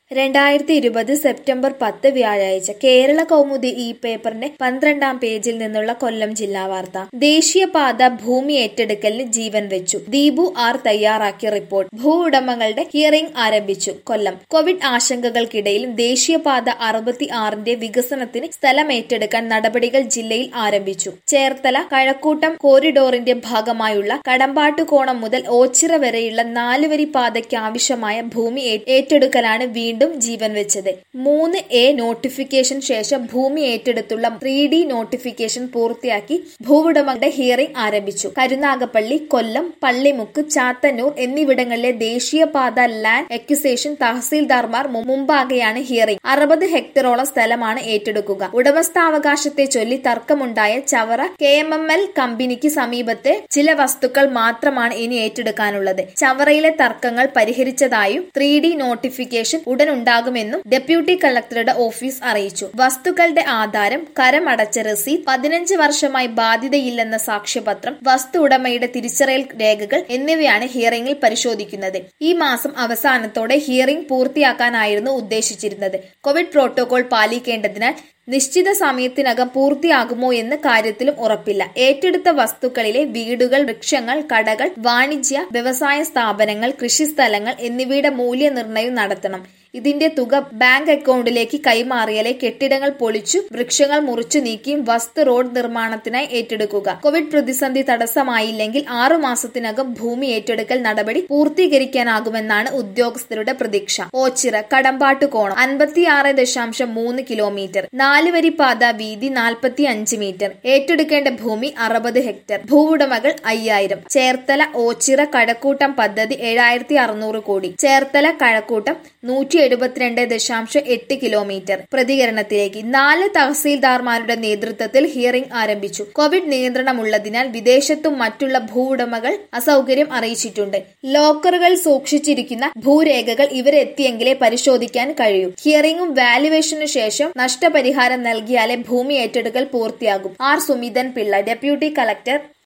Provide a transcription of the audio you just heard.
രണ്ടായിരത്തി ഇരുപത് സെപ്റ്റംബർ പത്ത് വ്യാഴാഴ്ച കേരള കൗമുദി ഈ പേപ്പറിന്റെ പന്ത്രണ്ടാം പേജിൽ നിന്നുള്ള കൊല്ലം ജില്ലാ വാർത്ത ദേശീയപാത ഭൂമി ഏറ്റെടുക്കലിന് ജീവൻ വെച്ചു ദീപു ആർ തയ്യാറാക്കിയ റിപ്പോർട്ട് ഭൂ ഉടമകളുടെ ഹിയറിംഗ് ആരംഭിച്ചു കൊല്ലം കോവിഡ് ആശങ്കകൾക്കിടയിലും ദേശീയപാത അറുപത്തി ആറിന്റെ വികസനത്തിന് സ്ഥലം ഏറ്റെടുക്കാൻ നടപടികൾ ജില്ലയിൽ ആരംഭിച്ചു ചേർത്തല കഴക്കൂട്ടം കോറിഡോറിന്റെ ഭാഗമായുള്ള കടമ്പാട്ടുകോണം മുതൽ ഓച്ചിറ വരെയുള്ള നാലുവരി പാതയ്ക്ക് ആവശ്യമായ ഭൂമി ഏ- ഏറ്റെടുക്കലാണ് വീണ്ടും ജീവൻ വെച്ചത് മൂന്ന് എ നോട്ടിഫിക്കേഷൻ ശേഷം ഭൂമി ഏറ്റെടുത്തുള്ള ത്രീ ഡി നോട്ടിഫിക്കേഷൻ പൂർത്തിയാക്കി ഭൂവുടമകളുടെ ഹിയറിംഗ് ആരംഭിച്ചു കരുനാഗപ്പള്ളി കൊല്ലം പള്ളിമുക്ക് ചാത്തന്നൂർ എന്നിവിടങ്ങളിലെ ദേശീയപാത ലാൻഡ് എക്വിസേഷൻ തഹസീൽദാർമാർ മു- മുമ്പാകെയാണ് ഹിയറിംഗ് അറുപത് ഹെക്ടറോളം സ്ഥലമാണ് ഏറ്റെടുക്കുക ഉടമസ്ഥാവകാശത്തെ ചൊല്ലി തർക്കമുണ്ടായ Chavara K M M L കമ്പനിക്ക് സമീപത്തെ ചില വസ്തുക്കൾ മാത്രമാണ് ഇനി ഏറ്റെടുക്കാനുള്ളത് ചവറയിലെ തർക്കങ്ങൾ പരിഹരിച്ചതായും ത്രീ ഡി നോട്ടിഫിക്കേഷൻ ഉടൻ ഉണ്ടാകുമെന്നും ഡെപ്യൂട്ടി കളക്ടറുടെ ഓഫീസ് അറിയിച്ചു വസ്തുക്കളുടെ ആധാരം കരമടച്ച രസീത് പതിനഞ്ച് വർഷമായി ബാധ്യതയില്ലെന്ന സാക്ഷ്യപത്രം വസ്തു ഉടമയുടെ തിരിച്ചറിയൽ രേഖകൾ എന്നിവയാണ് ഹിയറിംഗിൽ പരിശോധിക്കുന്നത് ഈ മാസം അവസാനത്തോടെ ഹിയറിംഗ് പൂർത്തിയാക്കാനായിരുന്നു ഉദ്ദേശിച്ചിരുന്നത് കോവിഡ് പ്രോട്ടോകോൾ പാലിക്കേണ്ടതിനാൽ നിശ്ചിത സമയത്തിനകം പൂർത്തിയാകുമോ എന്ന കാര്യത്തിലും ഉറപ്പില്ല ഏറ്റെടുത്ത വസ്തുക്കളിലെ വീടുകൾ വൃക്ഷങ്ങൾ കടകൾ വാണിജ്യ വ്യവസായ സ്ഥാപനങ്ങൾ കൃഷിസ്ഥലങ്ങൾ എന്നിവയുടെ മൂല്യനിർണ്ണയം നടത്തണം ഇതിന്റെ തുക ബാങ്ക് അക്കൗണ്ടിലേക്ക് കൈമാറിയാലേ കെട്ടിടങ്ങൾ പൊളിച്ചു വൃക്ഷങ്ങൾ മുറിച്ചു നീക്കിയും വസ്തു റോഡ് നിർമ്മാണത്തിനായി ഏറ്റെടുക്കുക കോവിഡ് പ്രതിസന്ധി തടസ്സമായില്ലെങ്കിൽ ആറു മാസത്തിനകം ഭൂമി ഏറ്റെടുക്കൽ നടപടി പൂർത്തീകരിക്കാനാകുമെന്നാണ് ഉദ്യോഗസ്ഥരുടെ പ്രതീക്ഷ ഓച്ചിറ കടമ്പാട്ടുകോണം അൻപത്തിയാറ് ദശാംശം മൂന്ന് കിലോമീറ്റർ നാല് വരി പാത വീതി നാൽപ്പത്തി അഞ്ച് മീറ്റർ ഏറ്റെടുക്കേണ്ട ഭൂമി അറുപത് ഹെക്ടർ ഭൂവുടമകൾ അയ്യായിരം ചേർത്തല ഓച്ചിറ കഴക്കൂട്ടം പദ്ധതി ഏഴായിരത്തി അറുന്നൂറ് കോടി ചേർത്തല കഴക്കൂട്ടം നൂറ്റി എഴുപത്തിരണ്ട് ദശാംശം എട്ട് കിലോമീറ്റർ പ്രതികരണത്തിലേക്ക് നാല് തഹസീൽദാർമാരുടെ നേതൃത്വത്തിൽ ഹിയറിംഗ് ആരംഭിച്ചു കോവിഡ് നിയന്ത്രണമുള്ളതിനാൽ വിദേശത്തും മറ്റുള്ള ഭൂവുടമകൾ അസൗകര്യം അറിയിച്ചിട്ടുണ്ട് ലോക്കറുകൾ സൂക്ഷിച്ചിരിക്കുന്ന ഭൂരേഖകൾ ഇവരെത്തിയെങ്കിലേ പരിശോധിക്കാൻ കഴിയൂ ഹിയറിംഗും വാലുവേഷനു ശേഷം നഷ്ടപരിഹാരം നൽകിയാലേ ഭൂമി ഏറ്റെടുക്കൽ പൂർത്തിയാകും R Sumithan Pillai deputy collector